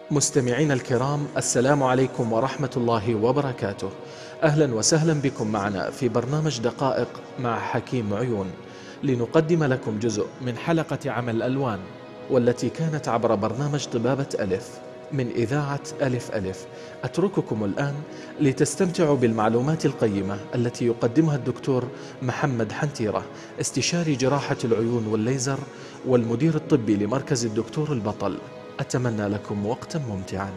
مستمعينا الكرام السلام عليكم ورحمة الله وبركاته أهلا وسهلا بكم معنا في برنامج دقائق مع حكيم عيون لنقدم لكم جزء من حلقة عمل ألوان والتي كانت عبر برنامج طبابة ألف من إذاعة ألف ألف أترككم الآن لتستمتعوا بالمعلومات القيمة التي يقدمها الدكتور محمد حنتيرة استشاري جراحة العيون والليزر والمدير الطبي لمركز الدكتور البطل أتمنى لكم وقتا ممتعا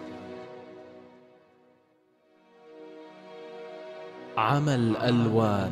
عمل ألوان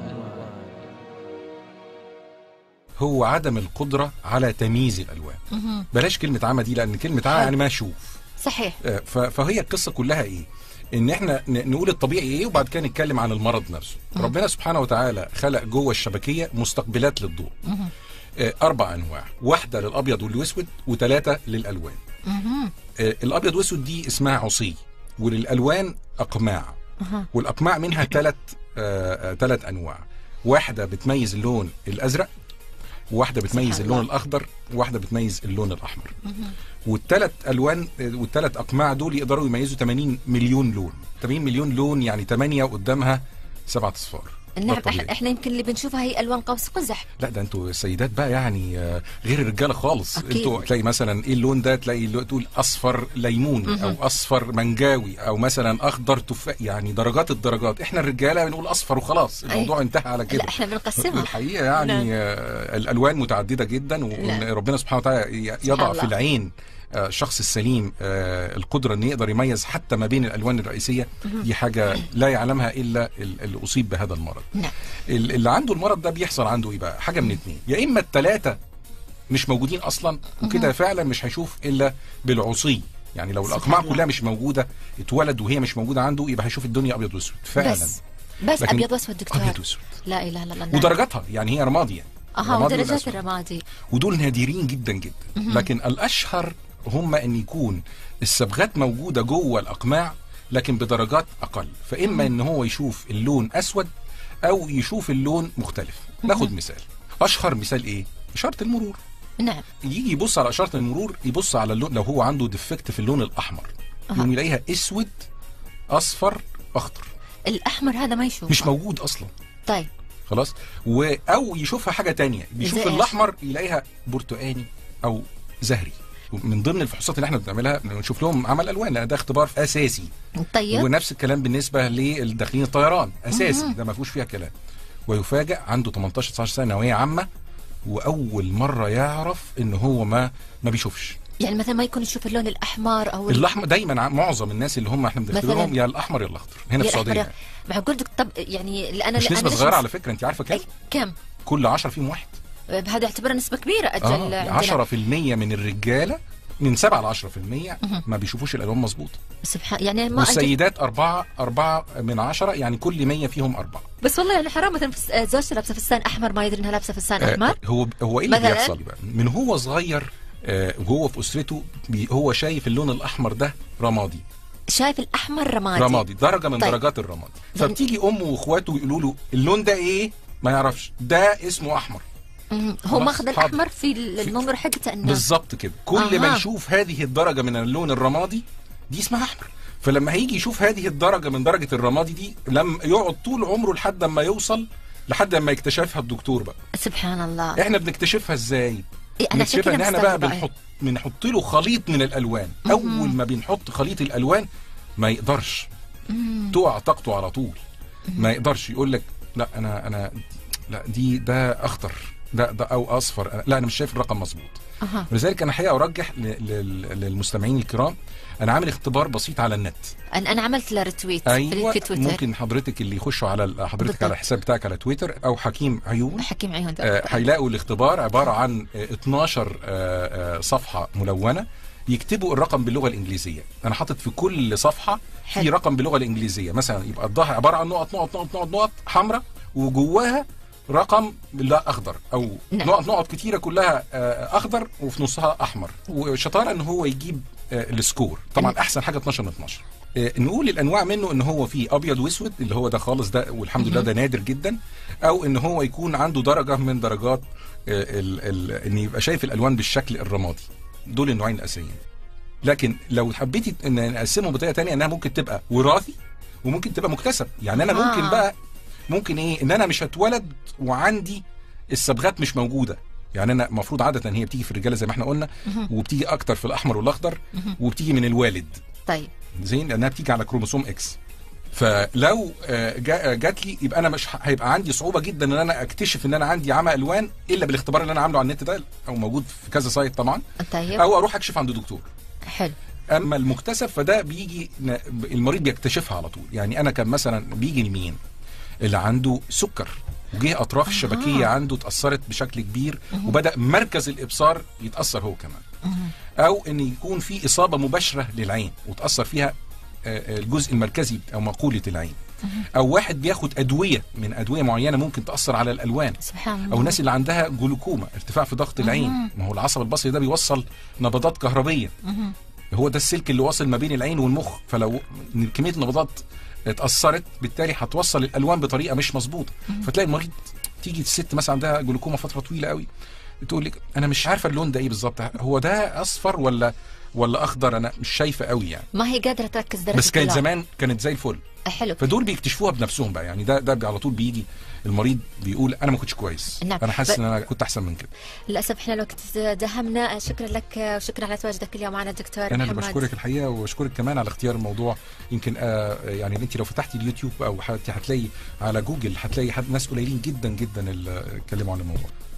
هو عدم القدرة على تمييز الألوان مهم. بلاش كلمة عمى دي لأن كلمة عمى يعني ما أشوف صحيح آه، ف- فهي القصة كلها إيه ان احنا ن- نقول الطبيعي ايه وبعد كده نتكلم عن المرض نفسه ربنا سبحانه وتعالى خلق جوه الشبكيه مستقبلات للضوء مهم. آه، اربع انواع واحده للابيض والاسود وثلاثه للالوان مهم. آه، الابيض والاسود دي اسمها عصي وللالوان اقماع أها. والاقماع منها ثلاث ثلاث انواع واحده بتميز اللون الازرق وواحده بتميز سبحان اللون الله. الاخضر وواحده بتميز اللون الاحمر والثلاث الوان والثلاث اقماع دول يقدروا يميزوا 80 مليون لون 80 مليون لون يعني 8 قدامها سبعة اصفار ده نعم الطبيعي. احنا احنا يمكن اللي بنشوفها هي الوان قوس قزح لا ده انتوا السيدات بقى يعني آه، غير الرجاله خالص أكيد. انتوا تلاقي مثلا ايه اللون ده تلاقي اللي تقول اصفر ليمون او اصفر منجاوي او مثلا اخضر تفاح يعني درجات الدرجات احنا الرجاله بنقول اصفر وخلاص الموضوع انتهى على كده لا احنا بنقسمها الحقيقه يعني نعم. آه، الالوان متعدده جدا وان ربنا سبحانه وتعالى ي- يضع الله. في العين آه، الشخص السليم آه، القدره ان يقدر يميز حتى ما بين الالوان الرئيسيه دي حاجه لا يعلمها الا ال- اللي اصيب بهذا المرض نعم ال- اللي عنده المرض ده بيحصل عنده ايه بقى حاجه من اتنين يا اما الثلاثه مش موجودين اصلا وكده فعلا مش هيشوف الا بالعصي يعني لو سبحان الاقماع الله. كلها مش موجوده اتولد وهي مش موجوده عنده يبقى هيشوف الدنيا ابيض واسود فعلا بس بس لكن- ابيض واسود دكتور ابيض واسود لا اله الا الله نعم. ودرجاتها يعني هي رمادي يعني اها رمادي ودرجات والأسود. الرمادي ودول نادرين جدا جدا لكن الاشهر هم ان يكون الصبغات موجوده جوه الاقماع لكن بدرجات اقل فاما ان هو يشوف اللون اسود او يشوف اللون مختلف ناخد مثال اشهر مثال ايه اشاره المرور نعم يجي يبص على اشاره المرور يبص على اللون لو هو عنده ديفكت في اللون الاحمر أها. يقوم يلاقيها اسود اصفر اخضر الاحمر هذا ما يشوف مش موجود اصلا طيب خلاص و او يشوفها حاجه تانية بيشوف زي إيش؟ الاحمر يلاقيها برتقاني او زهري من ضمن الفحوصات اللي احنا بنعملها بنشوف لهم عمل الوان لان ده اختبار اساسي طيب ونفس الكلام بالنسبه للداخلين الطيران اساسي ده ما فيهوش فيها كلام ويفاجئ عنده 18 19 سنه نوعيه عامه واول مره يعرف ان هو ما ما بيشوفش يعني مثلا ما يكون يشوف اللون الاحمر او ال- الاحمر دايما ع- معظم الناس اللي هم احنا بنختبرهم مثلاً؟ يا الاحمر يا الاخضر هنا في يا السعوديه الأحمر. معقول دك- طب يعني اللي انا مش أنا نسبه ليش صغيره بس- على فكره انت عارفه كام أي، كم كل 10 فيهم واحد هذا يعتبر نسبه كبيره اجل اه عندنا 10% من الرجاله من 7 ل 10% ما بيشوفوش الالوان مظبوط سبحان يعني ما أجل والسيدات أربعة أربعة من عشرة يعني كل 100 فيهم أربعة بس والله يعني حرام مثلا فس- آه، زوجتي لابسه فستان احمر ما يدري انها لابسه فستان آه، احمر هو هو ايه اللي مثلاً؟ بيحصل بقى من هو صغير آه، وهو في اسرته بي هو شايف اللون الاحمر ده رمادي شايف الاحمر رمادي رمادي درجه من طيب. درجات الرمادي يعني- فبتيجي امه واخواته يقولوا له اللون ده ايه ما يعرفش ده اسمه احمر مم. هو خلاص، ماخذ حاضر. الاحمر في ال- النظره حقته انه بالظبط كده كل ما أها. يشوف هذه الدرجه من اللون الرمادي دي اسمها احمر فلما هيجي يشوف هذه الدرجه من درجه الرمادي دي لما يقعد طول عمره لحد ما يوصل لحد ما يكتشفها الدكتور بقى سبحان الله احنا بنكتشفها ازاي إيه، أنا عشان بنكتشفها كده ان احنا بقى مستغربة. بنحط بنحط له خليط من الالوان اول ما بنحط خليط الالوان ما يقدرش تقع طاقته على طول ما يقدرش يقول لك لا انا انا لا دي ده اخضر ده ده او اصفر لا انا مش شايف الرقم مظبوط اها ولذلك انا حقيقه ارجح ل- لل- للمستمعين الكرام انا عامل اختبار بسيط على النت انا انا عملت له ريتويت ايوه في تويتر ممكن حضرتك اللي يخشوا على حضرتك بالضبط. على الحساب بتاعك على تويتر او حكيم عيون حكيم عيون ده. آه، هيلاقوا الاختبار عباره عن آه، 12 آه، آه، صفحه ملونه يكتبوا الرقم باللغه الانجليزيه انا حاطط في كل صفحه في حلو. رقم باللغه الانجليزيه مثلا يبقى الظهر عباره عن نقط نقط نقط نقط نقط حمراء وجواها رقم لا اخضر او نعم. نقط نقط كتيره كلها آه، اخضر وفي نصها احمر وشطاره ان هو يجيب آه، السكور طبعا احسن حاجه 12 من 12 آه، نقول الانواع منه ان هو فيه ابيض واسود اللي هو ده خالص ده والحمد لله ده نادر جدا او ان هو يكون عنده درجه من درجات آه، ال ال ان يبقى شايف الالوان بالشكل الرمادي دول النوعين الاساسيين لكن لو حبيتي ان نقسمهم بطريقه تانية انها ممكن تبقى وراثي وممكن تبقى مكتسب يعني انا آه. ممكن بقى ممكن ايه ان انا مش هتولد وعندي الصبغات مش موجوده يعني انا المفروض عاده هي بتيجي في الرجاله زي ما احنا قلنا وبتيجي اكتر في الاحمر والاخضر وبتيجي من الوالد طيب زين لانها بتيجي على كروموسوم اكس فلو آه، جا- جات لي يبقى انا مش ه- هيبقى عندي صعوبه جدا ان انا اكتشف ان انا عندي عمى الوان الا بالاختبار اللي انا عامله على النت ده او موجود في كذا سايت طبعا طيب او اروح اكشف عند دكتور حلو اما المكتسب فده بيجي ن- المريض بيكتشفها على طول يعني انا كان مثلا بيجي لمين اللي عنده سكر وجه اطراف الشبكيه عنده اتاثرت بشكل كبير وبدا مركز الابصار يتاثر هو كمان او ان يكون في اصابه مباشره للعين وتاثر فيها آه، آه، الجزء المركزي او مقوله العين او واحد بياخد ادويه من ادويه معينه ممكن تاثر على الالوان سبحان الله او الناس اللي عندها جلوكوما ارتفاع في ضغط العين ما هو العصب البصري ده بيوصل نبضات كهربيه هو ده السلك اللي واصل ما بين العين والمخ فلو كميه النبضات اتاثرت بالتالي هتوصل الالوان بطريقه مش مظبوطه فتلاقي المريض تيجي الست مثلا عندها جلوكوما فتره طويله قوي تقول لك انا مش عارفه اللون ده ايه بالظبط هو ده اصفر ولا ولا اخضر انا مش شايفه قوي يعني ما هي قادره تركز درجه بس كانت اللون. زمان كانت زي الفل حلو فدول بيكتشفوها بنفسهم بقى يعني ده ده على طول بيجي المريض بيقول انا ما كنتش كويس نعم. انا حاسس ب- ان انا كنت احسن من كده للاسف احنا الوقت دهمنا شكرا لك وشكرا على تواجدك اليوم معنا دكتور انا اللي محمد بشكرك الحقيقه وبشكرك كمان على اختيار الموضوع يمكن آه يعني انت لو فتحتي اليوتيوب او حتى هتلاقي على جوجل هتلاقي حد ناس قليلين جدا جدا اللي اتكلموا عن الموضوع